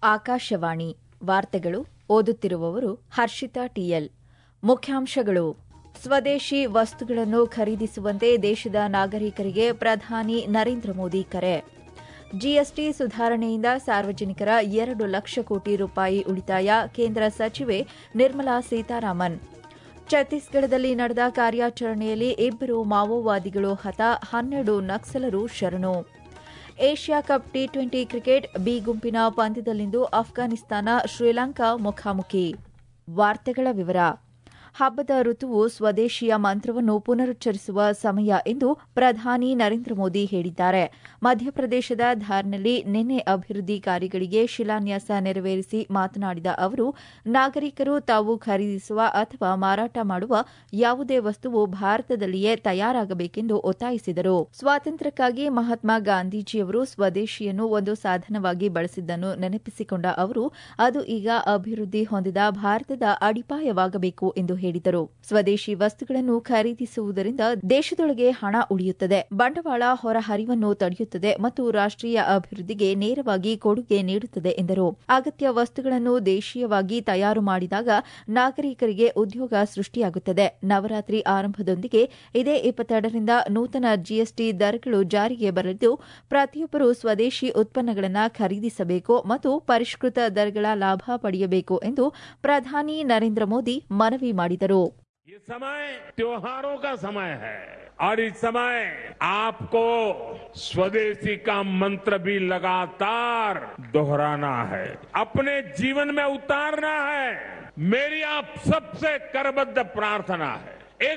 ಆಕಾಶವಾಣಿ ವಾರ್ತೆಗಳು ಓದುತ್ತಿರುವವರು ಹರ್ಷಿತಾ ಟಿಎಲ್ ಮುಖ್ಯಾಂಶಗಳು ಸ್ವದೇಶಿ ವಸ್ತುಗಳನ್ನು ಖರೀದಿಸುವಂತೆ ದೇಶದ ನಾಗರಿಕರಿಗೆ ಪ್ರಧಾನಿ ನರೇಂದ್ರ ಮೋದಿ ಕರೆ ಜಿಎಸ್ಟಿ ಸುಧಾರಣೆಯಿಂದ ಸಾರ್ವಜನಿಕರ ಎರಡು ಲಕ್ಷ ಕೋಟಿ ರೂಪಾಯಿ ಉಳಿತಾಯ ಕೇಂದ್ರ ಸಚಿವೆ ನಿರ್ಮಲಾ ಸೀತಾರಾಮನ್ ಛತ್ತೀಸ್ಗಢದಲ್ಲಿ ನಡೆದ ಕಾರ್ಯಾಚರಣೆಯಲ್ಲಿ ಇಬ್ಬರು ಮಾವೋವಾದಿಗಳು ಹತ ಹನ್ನೆರಡು ನಕ್ಸಲರು ಶರಣು Asia cup T twenty cricket B ಗುಂಪಿನ ಪಂದ್ಯದಲ್ಲಿಂದು ಅಫ್ಘಾನಿಸ್ತಾನ ಶ್ರೀಲಂಕಾ ಮುಖಾಮುಖಿ ವಾರ್ತೆಗಳ ವಿವರ ಹಬ್ಬದ ಋತುವು ಸ್ವದೇಶಿಯ ಮಂತ್ರವನ್ನು ಪುನರುಚ್ಚರಿಸುವ ಸಮಯ ಎಂದು ಪ್ರಧಾನಿ ನರೇಂದ್ರ ಮೋದಿ ಹೇಳಿದ್ದಾರೆ ಮಧ್ಯಪ್ರದೇಶದ ಧಾರ್ನಲ್ಲಿ ನಿನ್ನೆ ಅಭಿವೃದ್ಧಿ ಕಾರ್ಯಗಳಿಗೆ ಶಿಲಾನ್ಯಾಸ ನೆರವೇರಿಸಿ ಮಾತನಾಡಿದ ಅವರು ನಾಗರಿಕರು ತಾವು ಖರೀದಿಸುವ ಅಥವಾ ಮಾರಾಟ ಮಾಡುವ ಯಾವುದೇ ವಸ್ತುವು ಭಾರತದಲ್ಲಿಯೇ ತಯಾರಾಗಬೇಕೆಂದು ಒತ್ತಾಯಿಸಿದರು ಸ್ವಾತಂತ್ರ್ಯಕ್ಕಾಗಿ ಮಹಾತ್ಮ ಗಾಂಧೀಜಿಯವರು ಸ್ವದೇಶಿಯನ್ನು ಒಂದು ಸಾಧನವಾಗಿ ಬಳಸಿದ್ದನ್ನು ನೆನಪಿಸಿಕೊಂಡ ಅವರು ಅದು ಈಗ ಅಭಿವೃದ್ಧಿ ಹೊಂದಿದ ಭಾರತದ ಅಡಿಪಾಯವಾಗಬೇಕು ಎಂದು ಹೇಳಿದರು ಸ್ವದೇಶಿ ವಸ್ತುಗಳನ್ನು ಖರೀದಿಸುವುದರಿಂದ ದೇಶದೊಳಗೆ ಹಣ ಉಳಿಯುತ್ತದೆ ಬಂಡವಾಳ ಹೊರಹರಿವನ್ನು ತಡೆಯುತ್ತದೆ ಮತ್ತು ರಾಷ್ಟೀಯ ಅಭಿವೃದ್ಧಿಗೆ ನೇರವಾಗಿ ಕೊಡುಗೆ ನೀಡುತ್ತದೆ ಎಂದರು ಅಗತ್ಯ ವಸ್ತುಗಳನ್ನು ದೇಶೀಯವಾಗಿ ತಯಾರು ಮಾಡಿದಾಗ ನಾಗರಿಕರಿಗೆ ಉದ್ಯೋಗ ಸೃಷ್ಟಿಯಾಗುತ್ತದೆ ನವರಾತ್ರಿ ಆರಂಭದೊಂದಿಗೆ ಇದೇ ಇಪ್ಪತ್ತೆರಡರಿಂದ ನೂತನ ಜಿಎಸ್ಟಿ ದರಗಳು ಜಾರಿಗೆ ಬರಲಿದ್ದು ಪ್ರತಿಯೊಬ್ಬರು ಸ್ವದೇಶಿ ಉತ್ಪನ್ನಗಳನ್ನು ಖರೀದಿಸಬೇಕು ಮತ್ತು ಪರಿಷ್ಕೃತ ದರಗಳ ಲಾಭ ಪಡೆಯಬೇಕು ಎಂದು ಪ್ರಧಾನಿ ನರೇಂದ್ರ ಮೋದಿ ಮನವಿ ಮಾಡಿದರು ये समय त्योहारों का समय है और इस समय आपको स्वदेशी का मंत्र भी लगातार दोहराना है अपने जीवन में उतारना है मेरी आप सबसे करबद्ध प्रार्थना है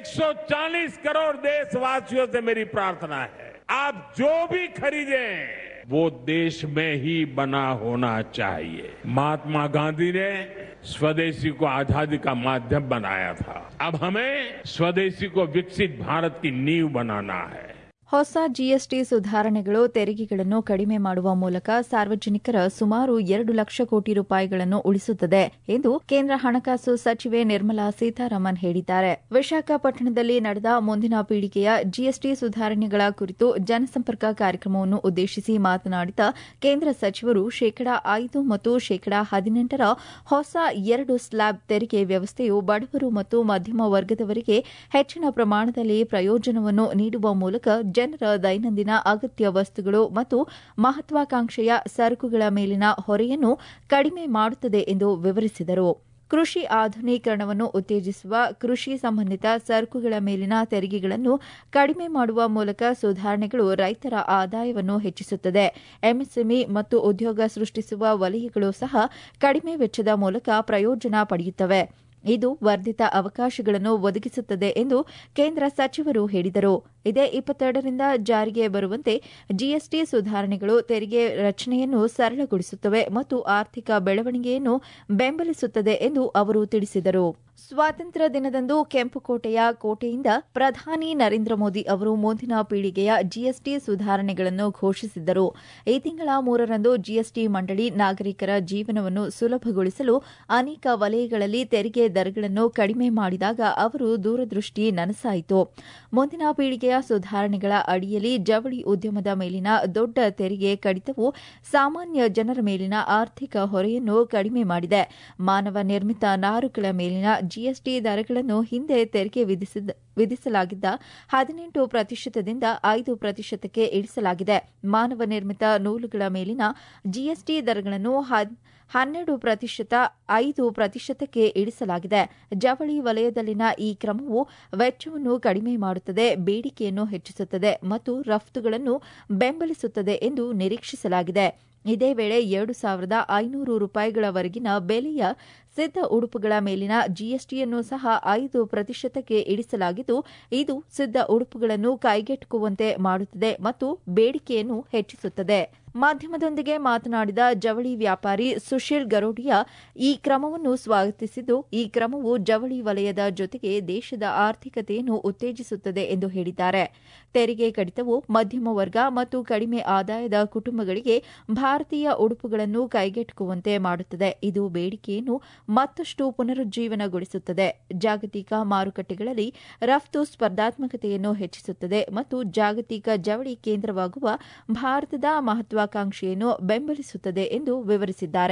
140 करोड़ देशवासियों से मेरी प्रार्थना है आप जो भी खरीदें वो देश में ही बना होना चाहिए महात्मा गांधी ने स्वदेशी को आजादी का माध्यम बनाया था अब हमें स्वदेशी को विकसित भारत की नींव बनाना है ಹೊಸ ಜಿಎಸ್ಟಿ ಸುಧಾರಣೆಗಳು ತೆರಿಗೆಗಳನ್ನು ಕಡಿಮೆ ಮಾಡುವ ಮೂಲಕ ಸಾರ್ವಜನಿಕರ ಸುಮಾರು ಎರಡು ಲಕ್ಷ ಕೋಟಿ ರೂಪಾಯಿಗಳನ್ನು ಉಳಿಸುತ್ತದೆ ಎಂದು ಕೇಂದ್ರ ಹಣಕಾಸು ಸಚಿವೆ ನಿರ್ಮಲಾ ಸೀತಾರಾಮನ್ ಹೇಳಿದ್ದಾರೆ ವಿಶಾಖಪಟ್ಟಣದಲ್ಲಿ ನಡೆದ ಮುಂದಿನ ಪೀಳಿಗೆಯ ಜಿಎಸ್ಟಿ ಸುಧಾರಣೆಗಳ ಕುರಿತು ಜನಸಂಪರ್ಕ ಕಾರ್ಯಕ್ರಮವನ್ನು ಉದ್ದೇಶಿಸಿ ಮಾತನಾಡಿದ ಕೇಂದ್ರ ಸಚಿವರು ಶೇಕಡಾ ಐದು ಮತ್ತು ಶೇಕಡಾ ಹದಿನೆಂಟರ ಹೊಸ ಎರಡು ಸ್ಲ್ಯಾಬ್ ತೆರಿಗೆ ವ್ಯವಸ್ಥೆಯು ಬಡವರು ಮತ್ತು ಮಧ್ಯಮ ವರ್ಗದವರಿಗೆ ಹೆಚ್ಚಿನ ಪ್ರಮಾಣದಲ್ಲಿ ಪ್ರಯೋಜನವನ್ನು ನೀಡುವ ಮೂಲಕ ಜನರ ದೈನಂದಿನ ಅಗತ್ಯ ವಸ್ತುಗಳು ಮತ್ತು ಮಹತ್ವಾಕಾಂಕ್ಷೆಯ ಸರಕುಗಳ ಮೇಲಿನ ಹೊರೆಯನ್ನು ಕಡಿಮೆ ಮಾಡುತ್ತದೆ ಎಂದು ವಿವರಿಸಿದರು ಕೃಷಿ ಆಧುನೀಕರಣವನ್ನು ಉತ್ತೇಜಿಸುವ ಕೃಷಿ ಸಂಬಂಧಿತ ಸರಕುಗಳ ಮೇಲಿನ ತೆರಿಗೆಗಳನ್ನು ಕಡಿಮೆ ಮಾಡುವ ಮೂಲಕ ಸುಧಾರಣೆಗಳು ರೈತರ ಆದಾಯವನ್ನು ಹೆಚ್ಚಿಸುತ್ತದೆ ಎಂಎಸ್ಎಂಇ ಮತ್ತು ಉದ್ಯೋಗ ಸೃಷ್ಟಿಸುವ ವಲಯಗಳು ಸಹ ಕಡಿಮೆ ವೆಚ್ಚದ ಮೂಲಕ ಪ್ರಯೋಜನ ಪಡೆಯುತ್ತವೆ ಇದು ವರ್ಧಿತ ಅವಕಾಶಗಳನ್ನು ಒದಗಿಸುತ್ತದೆ ಎಂದು ಕೇಂದ್ರ ಸಚಿವರು ಹೇಳಿದರು ಇದೇ ಇಪ್ಪತ್ತೆರಡರಿಂದ ಜಾರಿಗೆ ಬರುವಂತೆ ಜಿಎಸ್ಟಿ ಸುಧಾರಣೆಗಳು ತೆರಿಗೆ ರಚನೆಯನ್ನು ಸರಳಗೊಳಿಸುತ್ತವೆ ಮತ್ತು ಆರ್ಥಿಕ ಬೆಳವಣಿಗೆಯನ್ನು ಬೆಂಬಲಿಸುತ್ತದೆ ಎಂದು ಅವರು ತಿಳಿಸಿದರು ಸ್ವಾತಂತ್ರ್ಯ ದಿನದಂದು ಕೆಂಪುಕೋಟೆಯ ಕೋಟೆಯಿಂದ ಪ್ರಧಾನಿ ನರೇಂದ್ರ ಮೋದಿ ಅವರು ಮುಂದಿನ ಪೀಳಿಗೆಯ ಜಿಎಸ್ಟಿ ಸುಧಾರಣೆಗಳನ್ನು ಘೋಷಿಸಿದ್ದರು ಈ ತಿಂಗಳ ಮೂರರಂದು ಜಿಎಸ್ಟಿ ಮಂಡಳಿ ನಾಗರಿಕರ ಜೀವನವನ್ನು ಸುಲಭಗೊಳಿಸಲು ಅನೇಕ ವಲಯಗಳಲ್ಲಿ ತೆರಿಗೆ ದರಗಳನ್ನು ಕಡಿಮೆ ಮಾಡಿದಾಗ ಅವರು ದೂರದೃಷ್ಟಿ ನನಸಾಯಿತು ಮುಂದಿನ ಪೀಳಿಗೆಯ ಸುಧಾರಣೆಗಳ ಅಡಿಯಲ್ಲಿ ಜವಳಿ ಉದ್ಯಮದ ಮೇಲಿನ ದೊಡ್ಡ ತೆರಿಗೆ ಕಡಿತವು ಸಾಮಾನ್ಯ ಜನರ ಮೇಲಿನ ಆರ್ಥಿಕ ಹೊರೆಯನ್ನು ಕಡಿಮೆ ಮಾಡಿದೆ ಮಾನವ ನಿರ್ಮಿತ ನಾರುಗಳ ಮೇಲಿನ ಜಿಎಸ್ಟಿ ದರಗಳನ್ನು ಹಿಂದೆ ತೆರಿಗೆ ವಿಧಿಸಲಾಗಿದ್ದ ಹದಿನೆಂಟು ಪ್ರತಿಶತದಿಂದ ಐದು ಪ್ರತಿಶತಕ್ಕೆ ಇಳಿಸಲಾಗಿದೆ ಮಾನವ ನಿರ್ಮಿತ ನೂಲುಗಳ ಮೇಲಿನ ಜಿಎಸ್ಟಿ ದರಗಳನ್ನು ಹನ್ನೆರಡು ಪ್ರತಿಶತ ಐದು ಪ್ರತಿಶತಕ್ಕೆ ಇಳಿಸಲಾಗಿದೆ ಜವಳಿ ವಲಯದಲ್ಲಿನ ಈ ಕ್ರಮವು ವೆಚ್ಚವನ್ನು ಕಡಿಮೆ ಮಾಡುತ್ತದೆ ಬೇಡಿಕೆಯನ್ನು ಹೆಚ್ಚಿಸುತ್ತದೆ ಮತ್ತು ರಫ್ತುಗಳನ್ನು ಬೆಂಬಲಿಸುತ್ತದೆ ಎಂದು ನಿರೀಕ್ಷಿಸಲಾಗಿದೆ ಇದೇ ವೇಳೆ ಎರಡು ಸಾವಿರದ ಐನೂರು ರೂಪಾಯಿಗಳವರೆಗಿನ ಬೆಲೆಯ ಸಿದ್ಧ ಉಡುಪುಗಳ ಮೇಲಿನ ಜಿಎಸ್ಟಿಯನ್ನು ಸಹ ಐದು ಪ್ರತಿಶತಕ್ಕೆ ಇಳಿಸಲಾಗಿದ್ದು ಇದು ಸಿದ್ಧ ಉಡುಪುಗಳನ್ನು ಕೈಗೆಟುಕುವಂತೆ ಮಾಡುತ್ತದೆ ಮತ್ತು ಬೇಡಿಕೆಯನ್ನು ಹೆಚ್ಚಿಸುತ್ತದೆ ಮಾಧ್ಯಮದೊಂದಿಗೆ ಮಾತನಾಡಿದ ಜವಳಿ ವ್ಯಾಪಾರಿ ಸುಶೀಲ್ ಗರೋಡಿಯಾ ಈ ಕ್ರಮವನ್ನು ಸ್ವಾಗತಿಸಿದ್ದು ಈ ಕ್ರಮವು ಜವಳಿ ವಲಯದ ಜೊತೆಗೆ ದೇಶದ ಆರ್ಥಿಕತೆಯನ್ನು ಉತ್ತೇಜಿಸುತ್ತದೆ ಎಂದು ಹೇಳಿದ್ದಾರೆ ತೆರಿಗೆ ಕಡಿತವು ಮಧ್ಯಮ ವರ್ಗ ಮತ್ತು ಕಡಿಮೆ ಆದಾಯದ ಕುಟುಂಬಗಳಿಗೆ ಭಾರತೀಯ ಉಡುಪುಗಳನ್ನು ಕೈಗೆಟುಕುವಂತೆ ಮಾಡುತ್ತದೆ ಇದು ಬೇಡಿಕೆಯನ್ನು ಮತ್ತಷ್ಟು ಪುನರುಜ್ಜೀವನಗೊಳಿಸುತ್ತದೆ ಜಾಗತಿಕ ಮಾರುಕಟ್ಟೆಗಳಲ್ಲಿ ರಫ್ತು ಸ್ಪರ್ಧಾತ್ಮಕತೆಯನ್ನು ಹೆಚ್ಚಿಸುತ್ತದೆ ಮತ್ತು ಜಾಗತಿಕ ಜವಳಿ ಕೇಂದ್ರವಾಗುವ ಭಾರತದ ಮಹತ್ವಾಕಾಂಕ್ಷೆಯನ್ನು ಬೆಂಬಲಿಸುತ್ತದೆ ಎಂದು ವಿವರಿಸಿದ್ದಾರೆ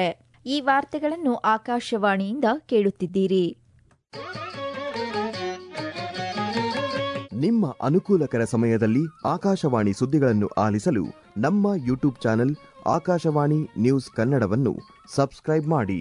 ಈ ವಾರ್ತೆಗಳನ್ನು ಆಕಾಶವಾಣಿಯಿಂದ ಕೇಳುತ್ತಿದ್ದೀರಿ ನಿಮ್ಮ ಅನುಕೂಲಕರ ಸಮಯದಲ್ಲಿ ಆಕಾಶವಾಣಿ ಸುದ್ದಿಗಳನ್ನು ಆಲಿಸಲು ನಮ್ಮ ಯೂಟ್ಯೂಬ್ ಚಾನೆಲ್ ಆಕಾಶವಾಣಿ ನ್ಯೂಸ್ ಕನ್ನಡವನ್ನು ಸಬ್ಸ್ಕ್ರೈಬ್ ಮಾಡಿ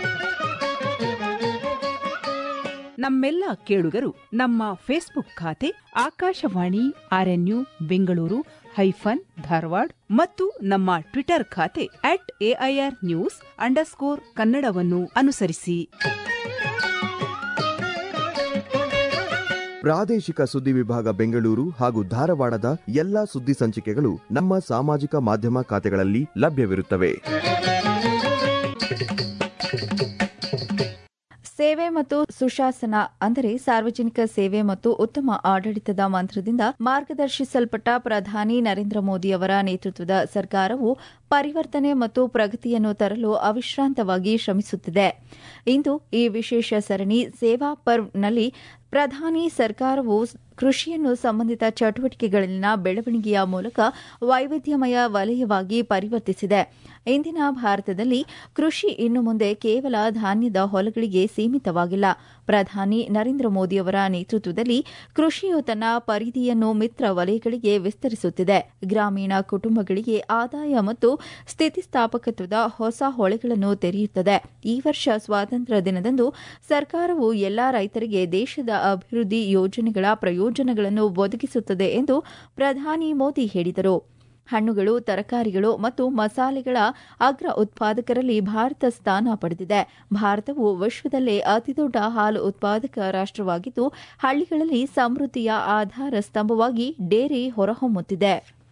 ನಮ್ಮೆಲ್ಲ ಕೇಳುಗರು ನಮ್ಮ ಫೇಸ್ಬುಕ್ ಖಾತೆ ಆಕಾಶವಾಣಿ ಆರ್ಎನ್ಯು ಬೆಂಗಳೂರು ಹೈಫನ್ ಧಾರವಾಡ ಮತ್ತು ನಮ್ಮ ಟ್ವಿಟರ್ ಖಾತೆ ಅಟ್ ಎಐಆರ್ ನ್ಯೂಸ್ ಅಂಡರ್ಸ್ಕೋರ್ ಕನ್ನಡವನ್ನು ಅನುಸರಿಸಿ ಪ್ರಾದೇಶಿಕ ಸುದ್ದಿ ವಿಭಾಗ ಬೆಂಗಳೂರು ಹಾಗೂ ಧಾರವಾಡದ ಎಲ್ಲಾ ಸುದ್ದಿ ಸಂಚಿಕೆಗಳು ನಮ್ಮ ಸಾಮಾಜಿಕ ಮಾಧ್ಯಮ ಖಾತೆಗಳಲ್ಲಿ ಲಭ್ಯವಿರುತ್ತವೆ ಸೇವೆ ಮತ್ತು ಸುಶಾಸನ ಅಂದರೆ ಸಾರ್ವಜನಿಕ ಸೇವೆ ಮತ್ತು ಉತ್ತಮ ಆಡಳಿತದ ಮಂತ್ರದಿಂದ ಮಾರ್ಗದರ್ಶಿಸಲ್ಪಟ್ಟ ಪ್ರಧಾನಿ ನರೇಂದ್ರ ಮೋದಿ ಅವರ ನೇತೃತ್ವದ ಸರ್ಕಾರವು ಪರಿವರ್ತನೆ ಮತ್ತು ಪ್ರಗತಿಯನ್ನು ತರಲು ಅವಿಶ್ರಾಂತವಾಗಿ ಶ್ರಮಿಸುತ್ತಿದೆ ಇಂದು ಈ ವಿಶೇಷ ಸರಣಿ ಸೇವಾ ಪರ್ವ್ನಲ್ಲಿ ಪ್ರಧಾನಿ ಸರ್ಕಾರವು ಕೃಷಿಯನ್ನು ಸಂಬಂಧಿತ ಚಟುವಟಿಕೆಗಳಲ್ಲಿನ ಬೆಳವಣಿಗೆಯ ಮೂಲಕ ವೈವಿಧ್ಯಮಯ ವಲಯವಾಗಿ ಪರಿವರ್ತಿಸಿದೆ ಇಂದಿನ ಭಾರತದಲ್ಲಿ ಕೃಷಿ ಇನ್ನು ಮುಂದೆ ಕೇವಲ ಧಾನ್ಯದ ಹೊಲಗಳಿಗೆ ಸೀಮಿತವಾಗಿಲ್ಲ ಪ್ರಧಾನಿ ನರೇಂದ್ರ ಮೋದಿಯವರ ನೇತೃತ್ವದಲ್ಲಿ ಕೃಷಿಯು ತನ್ನ ಪರಿಧಿಯನ್ನು ಮಿತ್ರ ವಲಯಗಳಿಗೆ ವಿಸ್ತರಿಸುತ್ತಿದೆ ಗ್ರಾಮೀಣ ಕುಟುಂಬಗಳಿಗೆ ಆದಾಯ ಮತ್ತು ಸ್ಥಿತಿಸ್ಥಾಪಕತ್ವದ ಹೊಸ ಹೊಳೆಗಳನ್ನು ತೆರೆಯುತ್ತದೆ ಈ ವರ್ಷ ಸ್ವಾತಂತ್ರ್ಯ ದಿನದಂದು ಸರ್ಕಾರವು ಎಲ್ಲಾ ರೈತರಿಗೆ ದೇಶದ ಅಭಿವೃದ್ಧಿ ಯೋಜನೆಗಳ ಪ್ರಯೋಜನಗಳನ್ನು ಒದಗಿಸುತ್ತದೆ ಎಂದು ಪ್ರಧಾನಿ ಮೋದಿ ಹೇಳಿದರು ಹಣ್ಣುಗಳು ತರಕಾರಿಗಳು ಮತ್ತು ಮಸಾಲೆಗಳ ಅಗ್ರ ಉತ್ಪಾದಕರಲ್ಲಿ ಭಾರತ ಸ್ಥಾನ ಪಡೆದಿದೆ ಭಾರತವು ವಿಶ್ವದಲ್ಲೇ ಅತಿದೊಡ್ಡ ಹಾಲು ಉತ್ಪಾದಕ ರಾಷ್ಟವಾಗಿದ್ದು ಹಳ್ಳಿಗಳಲ್ಲಿ ಸಮೃದ್ಧಿಯ ಆಧಾರ ಸ್ತಂಭವಾಗಿ ಡೇರಿ ಹೊರಹೊಮ್ಮುತ್ತಿದೆ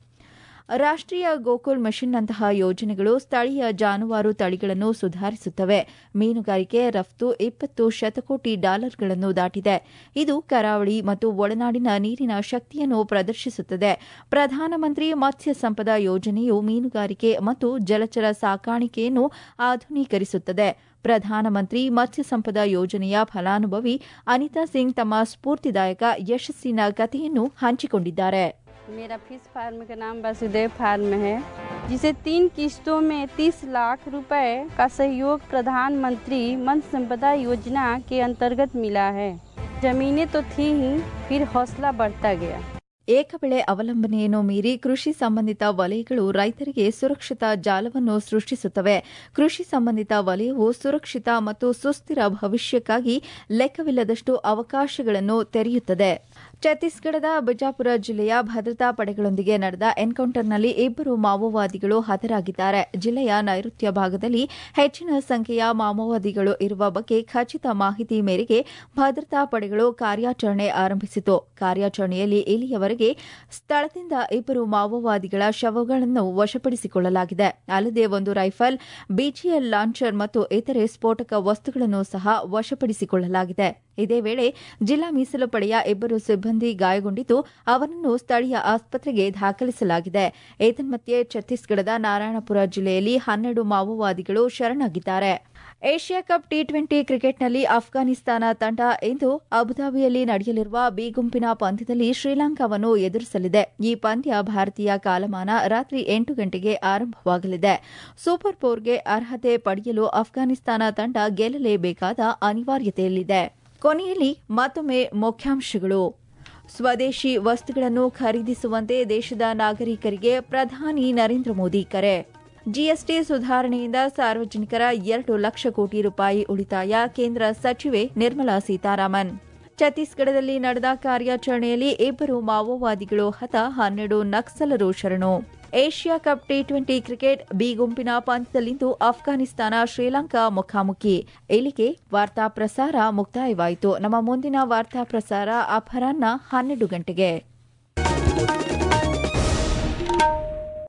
ರಾಷ್ಟೀಯ ಗೋಕುಲ್ ಮಿಷನ್ನಂತಹ ಯೋಜನೆಗಳು ಸ್ಥಳೀಯ ಜಾನುವಾರು ತಳಿಗಳನ್ನು ಸುಧಾರಿಸುತ್ತವೆ ಮೀನುಗಾರಿಕೆ ರಫ್ತು ಇಪ್ಪತ್ತು ಶತಕೋಟಿ ಡಾಲರ್ಗಳನ್ನು ದಾಟಿದೆ ಇದು ಕರಾವಳಿ ಮತ್ತು ಒಳನಾಡಿನ ನೀರಿನ ಶಕ್ತಿಯನ್ನು ಪ್ರದರ್ಶಿಸುತ್ತದೆ ಪ್ರಧಾನಮಂತ್ರಿ ಮತ್ಸ್ಯ ಸಂಪದ ಯೋಜನೆಯು ಮೀನುಗಾರಿಕೆ ಮತ್ತು ಜಲಚರ ಸಾಕಾಣಿಕೆಯನ್ನು ಆಧುನೀಕರಿಸುತ್ತದೆ ಪ್ರಧಾನಮಂತ್ರಿ ಮತ್ಸ್ಯ ಸಂಪದ ಯೋಜನೆಯ ಫಲಾನುಭವಿ ಅನಿತಾ ಸಿಂಗ್ ತಮ್ಮ ಸ್ಫೂರ್ತಿದಾಯಕ ಯಶಸ್ಸಿನ ಕಥೆಯನ್ನು ಹಂಚಿಕೊಂಡಿದ್ದಾರೆ मेरा फिश फार्म का नाम वासुदेव फार्म है जिसे तीन किस्तों में 30 लाख रुपए का सहयोग प्रधानमंत्री मत्स्य संपदा योजना के अंतर्गत मिला है जमीनें तो थी ही फिर हौसला बढ़ता गया ಏಕಬೆಳೆ ಅವಲಂಬನೆಯನ್ನು ಮೀರಿ ಕೃಷಿ ಸಂಬಂಧಿತ ವಲಯಗಳು ರೈತರಿಗೆ ಸುರಕ್ಷಿತ ಜಾಲವನ್ನು ಸೃಷ್ಟಿಸುತ್ತವೆ ಕೃಷಿ ಸಂಬಂಧಿತ ವಲಯವು ಸುರಕ್ಷಿತ ಮತ್ತು ಸುಸ್ಥಿರ ಭವಿಷ್ಯಕ್ಕಾಗಿ ಲೆಕ್ಕವಿಲ್ಲದಷ್ಟು ಅವಕಾಶಗಳನ್ನು ತೆರೆಯುತ್ತದೆ ಛತ್ತೀಸ್ಗಢದ ಬಿಜಾಪುರ ಜಿಲ್ಲೆಯ ಭದ್ರತಾ ಪಡೆಗಳೊಂದಿಗೆ ನಡೆದ ಎನ್ಕೌಂಟರ್ನಲ್ಲಿ ಇಬ್ಬರು ಮಾವೋವಾದಿಗಳು ಹತರಾಗಿದ್ದಾರೆ ಜಿಲ್ಲೆಯ ನೈಋತ್ಯ ಭಾಗದಲ್ಲಿ ಹೆಚ್ಚಿನ ಸಂಖ್ಯೆಯ ಮಾವೋವಾದಿಗಳು ಇರುವ ಬಗ್ಗೆ ಖಚಿತ ಮಾಹಿತಿ ಮೇರೆಗೆ ಭದ್ರತಾ ಪಡೆಗಳು ಕಾರ್ಯಾಚರಣೆ ಆರಂಭಿಸಿತು ಕಾರ್ಯಾಚರಣೆಯಲ್ಲಿ ಇಲ್ಲಿಯವರೆಗೆ ಸ್ಥಳದಿಂದ ಇಬ್ಬರು ಮಾವೋವಾದಿಗಳ ಶವಗಳನ್ನು ವಶಪಡಿಸಿಕೊಳ್ಳಲಾಗಿದೆ ಅಲ್ಲದೆ ಒಂದು ರೈಫಲ್ ಬಿಜಿಎಲ್ ಲಾಂಚರ್ ಮತ್ತು ಇತರೆ ಸ್ಫೋಟಕ ವಸ್ತುಗಳನ್ನು ಸಹ ವಶಪಡಿಸಿಕೊಳ್ಳಲಾಗಿದೆ ಇದೇ ವೇಳೆ ಜಿಲ್ಲಾ ಮೀಸಲು ಪಡೆಯ ಇಬ್ಬರು ಸಿಬ್ಬಂದಿ ಗಾಯಗೊಂಡಿದ್ದು ಅವರನ್ನು ಸ್ಥಳೀಯ ಆಸ್ಪತ್ರೆಗೆ ದಾಖಲಿಸಲಾಗಿದೆ ಏತನ್ಮಧ್ಯೆ ಛತ್ತೀಸ್ಗಢದ ನಾರಾಯಣಪುರ ಜಿಲ್ಲೆಯಲ್ಲಿ ಹನ್ನೆರಡು ಮಾವೋವಾದಿಗಳು ಶರಣಾಗಿದ್ದಾರೆ ಏಷ್ಯಾ ಕಪ್ ಟಿ ಟ್ವೆಂಟಿ ಕ್ರಿಕೆಟ್ನಲ್ಲಿ ಅಫ್ಘಾನಿಸ್ತಾನ ತಂಡ ಇಂದು ಅಬುಧಾಬಿಯಲ್ಲಿ ನಡೆಯಲಿರುವ ಬಿ ಗುಂಪಿನ ಪಂದ್ಯದಲ್ಲಿ ಶ್ರೀಲಂಕಾವನ್ನು ಎದುರಿಸಲಿದೆ ಈ ಪಂದ್ಯ ಭಾರತೀಯ ಕಾಲಮಾನ ರಾತ್ರಿ ಎಂಟು ಗಂಟೆಗೆ ಆರಂಭವಾಗಲಿದೆ ಸೂಪರ್ ಫೋರ್ಗೆ ಅರ್ಹತೆ ಪಡೆಯಲು ಅಫ್ಘಾನಿಸ್ತಾನ ತಂಡ ಗೆಲ್ಲಲೇಬೇಕಾದ ಅನಿವಾರ್ಯತೆಯಲ್ಲಿದೆ ಕೊನೆಯಲ್ಲಿ ಮತ್ತೊಮ್ಮೆ ಮುಖ್ಯಾಂಶಗಳು ಸ್ವದೇಶಿ ವಸ್ತುಗಳನ್ನು ಖರೀದಿಸುವಂತೆ ದೇಶದ ನಾಗರಿಕರಿಗೆ ಪ್ರಧಾನಿ ನರೇಂದ್ರ ಮೋದಿ ಕರೆ ಜಿಎಸ್ಟಿ ಸುಧಾರಣೆಯಿಂದ ಸಾರ್ವಜನಿಕರ ಎರಡು ಲಕ್ಷ ಕೋಟಿ ರೂಪಾಯಿ ಉಳಿತಾಯ ಕೇಂದ್ರ ಸಚಿವೆ ನಿರ್ಮಲಾ ಸೀತಾರಾಮನ್ ಛತ್ತೀಸ್ಗಢದಲ್ಲಿ ನಡೆದ ಕಾರ್ಯಾಚರಣೆಯಲ್ಲಿ ಇಬ್ಬರು ಮಾವೋವಾದಿಗಳು ಹತ ಹನ್ನೆರಡು ನಕ್ಸಲರು ಶರಣು Asia cup T twenty cricket B ಗುಂಪಿನ ಪಂದ್ಯದಲ್ಲಿಂದು ಅಫ್ಘಾನಿಸ್ತಾನ ಶ್ರೀಲಂಕಾ ಮುಖಾಮುಖಿ ಇಲ್ಲಿಗೆ ವಾರ್ತಾ ಪ್ರಸಾರ ಮುಕ್ತಾಯವಾಯಿತು ನಮ್ಮ ಮುಂದಿನ ವಾರ್ತಾ ಪ್ರಸಾರ ಅಪರಾಹ್ನ ಹನ್ನೆರಡು ಗಂಟೆಗೆ